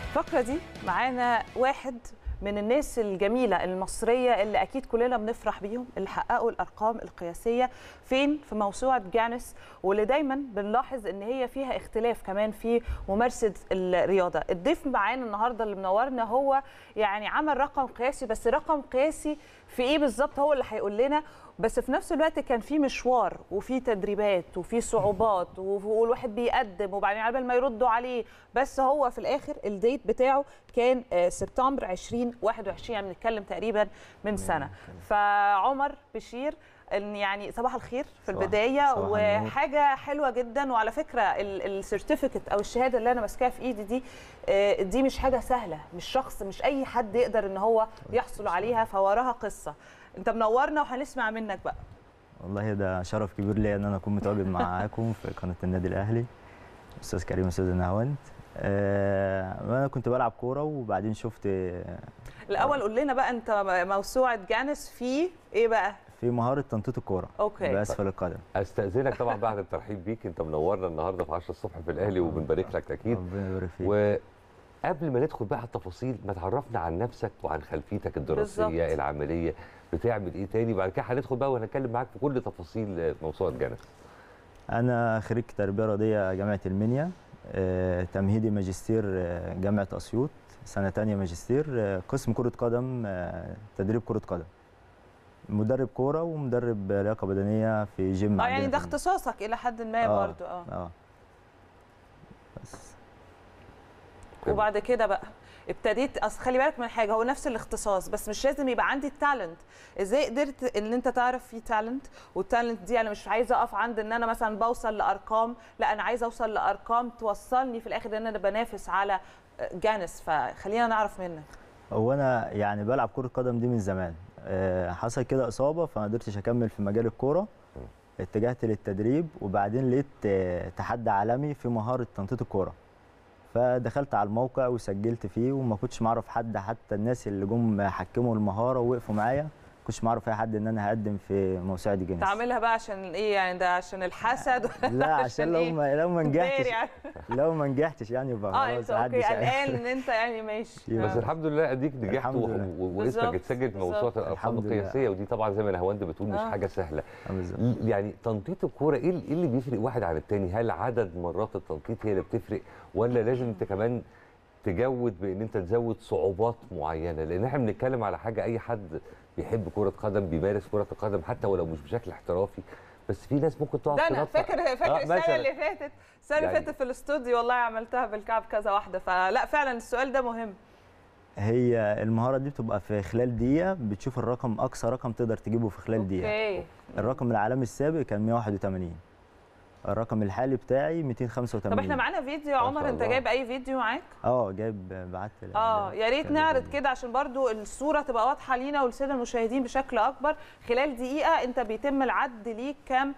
الفقرة دي معانا واحد من الناس الجميلة المصرية اللي أكيد كلنا بنفرح بيهم اللي حققوا الأرقام القياسية فين في موسوعة جانس واللي دايما بنلاحظ إن هي فيها اختلاف كمان في ممارسة الرياضة الضيف معانا النهاردة اللي منورنا هو يعني عمل رقم قياسي بس رقم قياسي في إيه بالظبط هو اللي هيقول لنا بس في نفس الوقت كان في مشوار وفي تدريبات وفي صعوبات والواحد بيقدم وبعدين على بال ما يردوا عليه بس هو في الاخر الديت بتاعه كان آه، سبتمبر 2021 يعني بنتكلم تقريبا من سنه فعمر بشير إن يعني صباح الخير في صباح- البدايه صباح النور. وحاجه حلوه جدا وعلى فكره السيرتيفيكت او الشهاده اللي انا ماسكاها في ايدي دي آه، دي مش حاجه سهله مش شخص مش اي حد يقدر ان هو يحصل عليها فوراها قصه انت منورنا وهنسمع منك بقى والله ده شرف كبير ليا ان انا اكون متواجد معاكم في قناه النادي الاهلي استاذ كريم استاذ نهاوند آه انا كنت بلعب كوره وبعدين شفت آه، الاول قول لنا بقى انت موسوعه جانس في ايه بقى في مهاره تنطيط الكوره أوكي. باسفل القدم استاذنك طبعا بعد الترحيب بيك انت منورنا النهارده في 10 الصبح في الاهلي وبنبارك لك اكيد ربنا يبارك فيك وقبل ما ندخل بقى على التفاصيل ما تعرفنا عن نفسك وعن خلفيتك الدراسيه بالظبط. العمليه بتعمل ايه تاني بعد كده هندخل بقى وهنتكلم معاك في كل تفاصيل موسوعه جانس انا خريج تربيه رياضيه جامعه المنيا آه تمهيدي ماجستير آه، جامعه اسيوط سنه تانية ماجستير آه قسم كره قدم آه تدريب كره قدم مدرب كوره ومدرب لياقه بدنيه في جيم اه عندنا يعني في ده النادي. اختصاصك الى حد ما آه، برضو اه اه بس وبعد كده بقى ابتديت اصل خلي بالك من حاجه هو نفس الاختصاص بس مش لازم يبقى عندي التالنت ازاي قدرت ان انت تعرف في تالنت والتالنت دي انا مش عايزه اقف عند ان انا مثلا بوصل لارقام لا انا عايزه اوصل لارقام توصلني في الاخر ان انا بنافس على جانس فخلينا نعرف منك هو انا يعني بلعب كره قدم دي من زمان آه، حصل كده اصابه فما قدرتش اكمل في مجال الكوره اتجهت للتدريب وبعدين لقيت آه، تحدي عالمي في مهاره تنطيط الكوره فدخلت على الموقع وسجلت فيه وما كنتش معرف حد حتى الناس اللي جم حكموا المهاره ووقفوا معايا ما كنتش معرف اي حد ان انا هقدم في موسوعه جينيس تعملها بقى عشان ايه يعني ده عشان الحسد ولا لا عشان لو إيه؟ ما لو ما نجحتش داري يعني. لو ما نجحتش يعني يبقى اه خلاص انت اوكي محدش عارف. قلقان ان انت يعني ماشي بس آه. الحمد لله اديك نجحت الحمد و- لله. و- واسمك بالظبط، اتسجل في موسوعه بالظبط. الارقام الحمد لله. القياسيه ودي طبعا زي ما نهاوند بتقول مش آه. حاجه سهله آه، بالظبط. ل- يعني تنطيط الكوره ايه ال- إيه اللي بيفرق واحد عن التاني هل عدد مرات التنطيط هي اللي بتفرق ولا لازم انت كمان تجود بان انت تزود صعوبات معينه لان احنا بنتكلم على حاجه اي حد بيحب كره قدم بيمارس كره القدم حتى ولو مش بشكل احترافي بس في ناس ممكن تقعد ده انا تنطط. فاكر فاكر آه، السنه مثلاً. اللي فاتت السنه اللي يعني- فاتت في الاستوديو والله عملتها بالكعب كذا واحده فلا فعلا السؤال ده مهم هي المهاره دي بتبقى في خلال دقيقه بتشوف الرقم اقصى رقم تقدر تجيبه في خلال دقيقه اوكي الرقم العالمي السابق كان 181 الرقم الحالي بتاعي 285 طب احنا معانا فيديو يا ما عمر شاء انت الله. جايب اي فيديو معاك اه جايب بعت اه يا ريت نعرض كده عشان برضو الصوره تبقى واضحه لينا وللساده المشاهدين بشكل اكبر خلال دقيقه انت بيتم العد ليك كام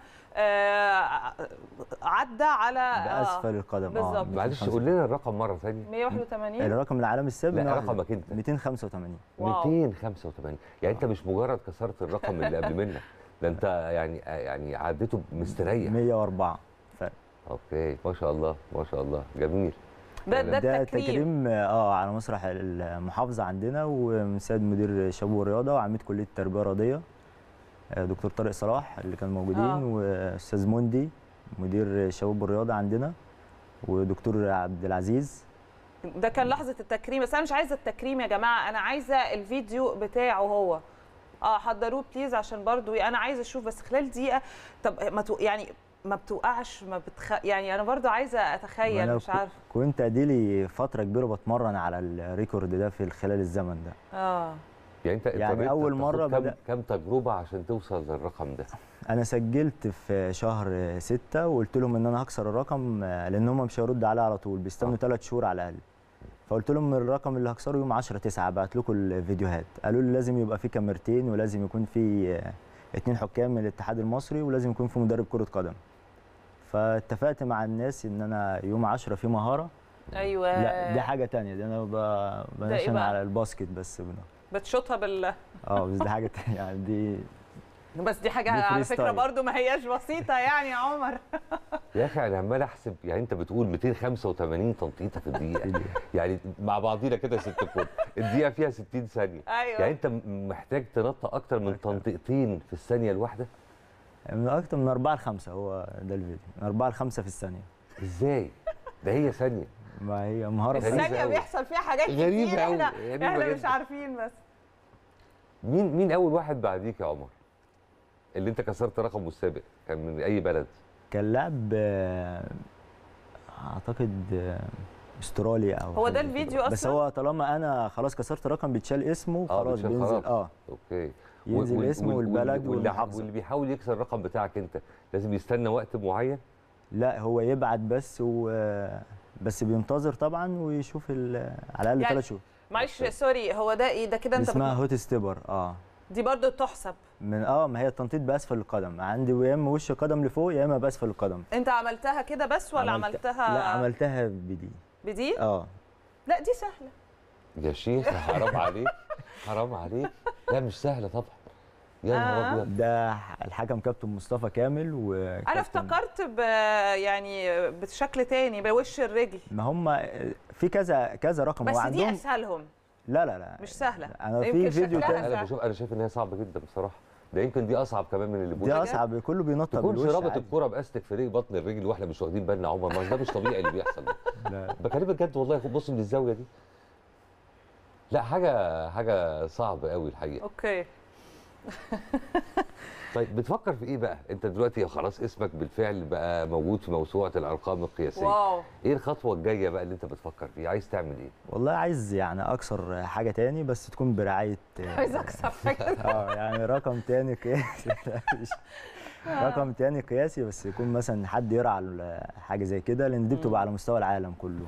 آه عدى على آه، باسفل القدم بالظبط. اه معلش قول لنا الرقم مره ثانيه 181 الرقم العالمي السابق لا، 181. رقمك أنت. 285 واو. 285 يعني انت مش مجرد كسرت الرقم اللي قبل منك ده انت يعني يعني عديته مستريح 104 فرق اوكي ما شاء الله ما شاء الله جميل ده ده ده التكريم تكريم اه على مسرح المحافظه عندنا ومن سيد مدير شباب والرياضه وعميد كليه التربيه الرياضيه آه، دكتور طارق صلاح اللي كانوا موجودين آه. واستاذ موندي مدير شباب الرياضه عندنا ودكتور عبد العزيز ده كان لحظه التكريم بس انا مش عايزه التكريم يا جماعه انا عايزه الفيديو بتاعه هو اه حضروه بليز عشان برضو انا عايزه اشوف بس خلال دقيقه طب ما تو يعني ما بتوقعش ما بتخ... يعني انا برضو عايزه اتخيل وأنا مش كو- عارفه كنت اديلي فتره كبيره بتمرن على الريكورد ده في خلال الزمن ده اه يعني انت يعني اضطريت أول تاخد مرة كام, بدأ- كام تجربه عشان توصل للرقم ده انا سجلت في شهر ستة وقلت لهم ان انا هكسر الرقم آه، لان هم مش هيردوا عليا على طول بيستنوا آه. ثلاث شهور على الاقل فقلت لهم الرقم اللي هكسره يوم 10 9 بعت لكم الفيديوهات قالوا لي لازم يبقى في كاميرتين ولازم يكون في آه، اتنين حكام من الاتحاد المصري ولازم يكون في مدرب كرة قدم فاتفقت مع الناس ان انا يوم 10 في مهارة ايوه لا دي حاجة تانية دي انا ب- بنشن بقى؟ على الباسكت بس بنا بتشوطها بال اه بس دي حاجة تانية يعني دي بس دي حاجه دي على فري فكره ستايل. برضو ما هياش بسيطه يعني يا عمر يا اخي انا عمال احسب يعني انت بتقول 285 تنطيطه في الدقيقه يعني مع بعضينا كده يا ست الكل الدقيقه فيها 60 ثانيه ايوه يعني انت م- محتاج تنطق اكتر من تنطيقتين في الثانيه الواحده من اكتر من 4 ل 5 هو ده الفيديو من 4 ل 5 في الثانيه ازاي ده هي ثانيه ما هي مهاره غريبة بس. الثانيه أوي. بيحصل فيها حاجات غريبة كتير أوي، احنا غريبة احنا مش جداً. عارفين بس مين مين اول واحد بعديك يا عمر اللي انت كسرت رقمه السابق كان من اي بلد كان لاعب آه، اعتقد آه، استرالي او هو حاجة ده زي كده. الفيديو بس أصلاً؟ هو طالما انا خلاص كسرت رقم بيتشال اسمه آه، خلاص بيتشال بينزل خلاص. اه اوكي ينزل وال- اسمه وال- والبلد واللي- والمحافظه واللي بيحاول يكسر الرقم بتاعك انت لازم يستنى وقت معين لا هو يبعت بس و بس بينتظر طبعا ويشوف ال- على الاقل يعني ثلاث شهور معلش سوري هو ده ايه ده كده دي انت اسمها بت... هوت ستيبر اه دي برضو تحسب من اه ما هي التنطيط باسفل القدم عندي يا اما وش القدم لفوق يا اما باسفل القدم انت عملتها كده بس ولا عملت- عملتها لا عملتها بدي بدي اه لا دي سهله يا شيخ حرام عليك حرام عليك لا مش سهله طبعا يا نهار آه. ابيض ده الحكم كابتن مصطفى كامل و انا افتكرت ب... يعني بشكل تاني بوش الرجل ما هم في كذا كذا رقم بس هو دي عندهم اسهلهم لا لا لا مش سهلة. انا يمكن في فيديو شكلها تاني انا سهل. بشوف انا شايف ان هي صعبه جدا بصراحه ده يمكن دي اصعب كمان من اللي دي بقول اصعب كله بينطط تكونش بالوش رابط عادي. الكوره باستك في رجل بطن الرجل واحنا مش واخدين بالنا يا عمر ما ده مش طبيعي اللي بيحصل ده لا. بكلمك بجد والله بص من الزاويه دي لا حاجه حاجه صعبه قوي الحقيقه اوكي طيب بتفكر في ايه بقى انت دلوقتي خلاص اسمك بالفعل بقى موجود في موسوعه الارقام القياسيه واو ايه الخطوه الجايه بقى اللي انت بتفكر فيها عايز تعمل ايه والله عايز يعني اكسر حاجه تاني بس تكون برعايه عايز اكسر حاجه اه يعني رقم تاني قياسي لا، مش رقم تاني قياسي بس يكون مثلا حد يرعى ال- حاجه زي كده لان دي بتبقى على مستوى العالم كله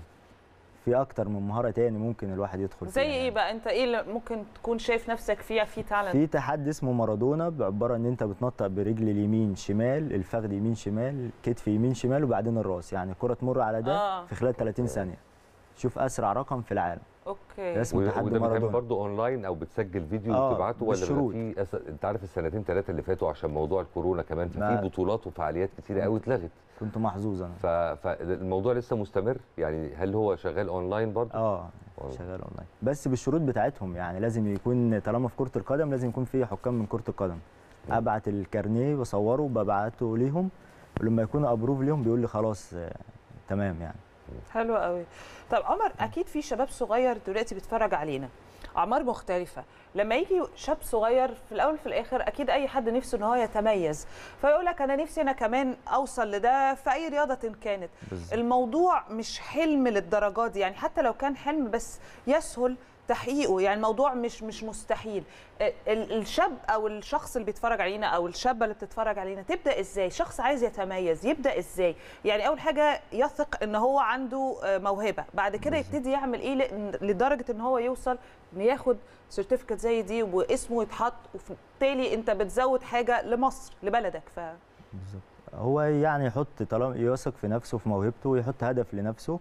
في اكتر من مهاره تاني ممكن الواحد يدخل زي فيها ايه يعني. بقى انت ايه اللي ممكن تكون شايف نفسك فيها في تالنت في تحدي اسمه مارادونا بعباره ان انت بتنطق برجل اليمين شمال الفخذ يمين شمال كتف يمين شمال وبعدين الراس يعني الكره تمر على ده آه. في خلال 30 ثانيه شوف اسرع رقم في العالم اوكي ده اسمه و- تحدي وده بيتعمل مارادونا برضه اونلاين او بتسجل فيديو آه، وتبعته ولا بيبقى بالشروط. في أس... انت عارف السنتين ثلاثه اللي فاتوا عشان موضوع الكورونا كمان ففي ما- بطولات وفعاليات كتيره قوي اتلغت كنت محظوظ انا ف... فالموضوع لسه مستمر يعني هل هو شغال اونلاين برضه اه والله. شغال اونلاين بس بالشروط بتاعتهم يعني لازم يكون طالما في كره القدم لازم يكون في حكام من كره القدم ابعت الكارنيه بصوره وببعته ليهم ولما يكون ابروف ليهم بيقول لي خلاص آه، تمام يعني حلو قوي طب عمر اكيد في شباب صغير دلوقتي بيتفرج علينا اعمار مختلفه لما يجي شاب صغير في الاول وفي الاخر اكيد اي حد نفسه ان هو يتميز فيقول لك انا نفسي انا كمان اوصل لده في اي رياضه كانت بالظبط. الموضوع مش حلم للدرجات دي يعني حتى لو كان حلم بس يسهل تحقيقه يعني الموضوع مش مش مستحيل ال- الشاب او الشخص اللي بيتفرج علينا او الشابه اللي بتتفرج علينا تبدا ازاي شخص عايز يتميز يبدا ازاي يعني اول حاجه يثق ان هو عنده آه، موهبه بعد كده يبتدي يعمل ايه ل- لدرجه ان هو يوصل ان ياخد سيرتيفيكت زي دي واسمه يتحط وبالتالي انت بتزود حاجه لمصر لبلدك ف بالظبط هو يعني يحط طالما يثق في نفسه في موهبته ويحط هدف لنفسه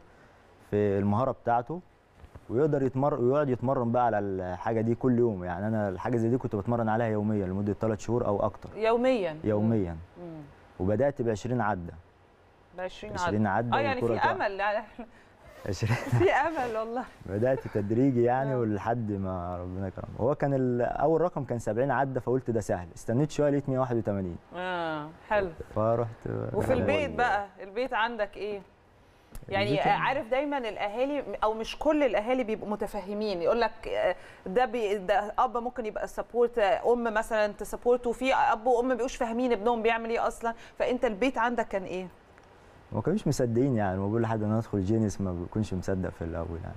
في المهاره بتاعته ويقدر يتمرن ويقعد يتمرن بقى على الحاجه دي كل يوم يعني انا الحاجه زي دي كنت بتمرن عليها يوميا لمده ثلاث شهور او اكتر يوميا يوميا مم. وبدات ب 20 عده ب 20 20 عده اه يعني في والكرة تقع. امل يعني 20 في امل والله بدات تدريجي يعني آه. ولحد ما ربنا كرم هو كان ال- اول رقم كان 70 عده فقلت ده سهل استنيت شويه لقيت 181 اه حلو فرحت وفي البيت بقى البيت عندك ايه يعني البيت- عارف دايما الاهالي او مش كل الاهالي بيبقوا متفهمين يقول لك آه، ده, بي ده اب ممكن يبقى سبورت ام مثلا تسبورت وفي اب وام ما بيبقوش فاهمين ابنهم بيعمل ايه اصلا فانت البيت عندك كان ايه ما كانوش مصدقين يعني ما بقول لحد انا ادخل جينيس ما بيكونش مصدق في الاول يعني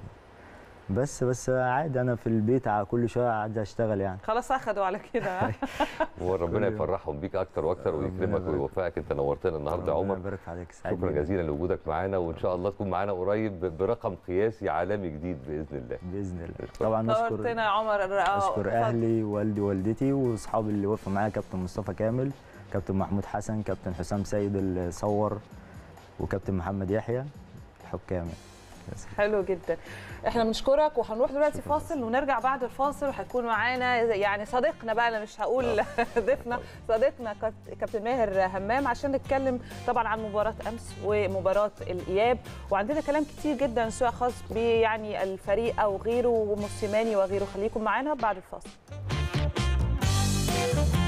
بس بس عادي انا في البيت ع- كل شويه قاعد اشتغل يعني خلاص اخدوا على كده ها؟ وربنا كل يوم. يفرحهم بيك اكتر واكتر ربنا ويكرمك يبارك. ويوفقك انت نورتنا النهارده يا ربنا عمر يبارك في عليك سعيد شكرا جداً. جزيلا لوجودك معانا وان شاء الله تكون معانا قريب ب- برقم قياسي عالمي جديد باذن الله باذن الله طبعا نورتنا نشكر يا عمر آه، اشكر اتفضل. اهلي والدي والدتي واصحابي اللي وقفوا معايا كابتن مصطفى كامل كابتن محمود حسن كابتن حسام سيد اللي صور وكابتن محمد يحيى الحكام حلو جدا احنا بنشكرك وهنروح دلوقتي فاصل ونرجع بعد الفاصل وهيكون معانا يعني صديقنا بقى انا مش هقول ضيفنا صديقنا كابت- كابتن ماهر همام عشان نتكلم طبعا عن مباراه امس ومباراه الاياب وعندنا كلام كتير جدا سواء خاص يعني الفريق او غيره وموسيماني وغيره خليكم معانا بعد الفاصل